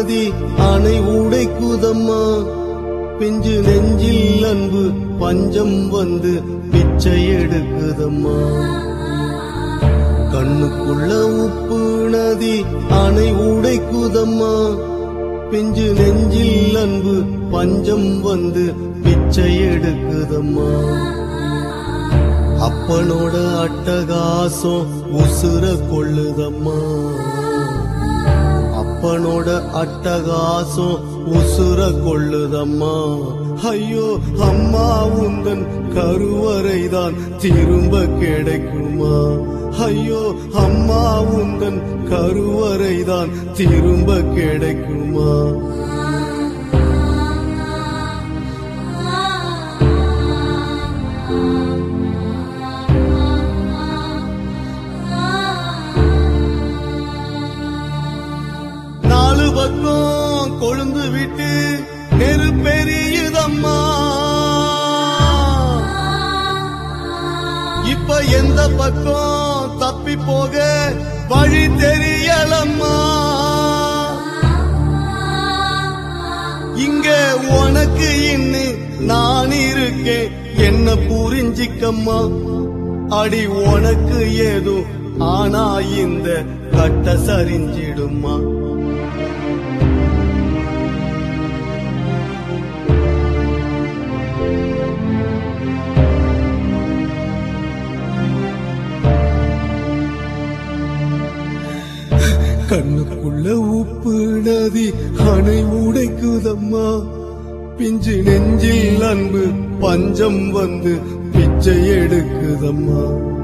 நதி அணை உடைக்குதம்மா பிஞ்சு நெஞ்சில் அன்பு பஞ்சம் வந்து பிச்சை எடுக்குதம்மா கண்ணுக்குள்ள உப்பு நதி அணை உடைக்குதம்மா பிஞ்சு நெஞ்சில் அன்பு பஞ்சம் வந்து பிச்சை எடுக்குதம்மா அப்பனோட அட்டகாசம் உசுர கொள்ளுதம்மா அப்பனோட அட்டகாசம் உசுர கொள்ளுதம்மா ஐயோ அம்மா உந்தன் கருவறைதான் திரும்ப கிடைக்குமா ஐயோ அம்மா உந்தன் கருவறைதான் திரும்ப கிடைக்குமா நாலு பக்கம் கொழுந்து விட்டு நெருப்பெரியுதம்மா இப்ப எந்த பக்கம் தப்பி போக வழி தெரியலம்மா இங்க உனக்கு இன்னு நான் இருக்கேன் என்ன புரிஞ்சிக்கம்மா அடி உனக்கு ஏதோ ஆனா இந்த கட்ட சரிஞ்சிடுமா கண்ணுக்குள்ள உப்பு நதி அணை உடைக்குதம்மா பிஞ்சு நெஞ்சில் அன்பு பஞ்சம் வந்து பிச்சை எடுக்குதம்மா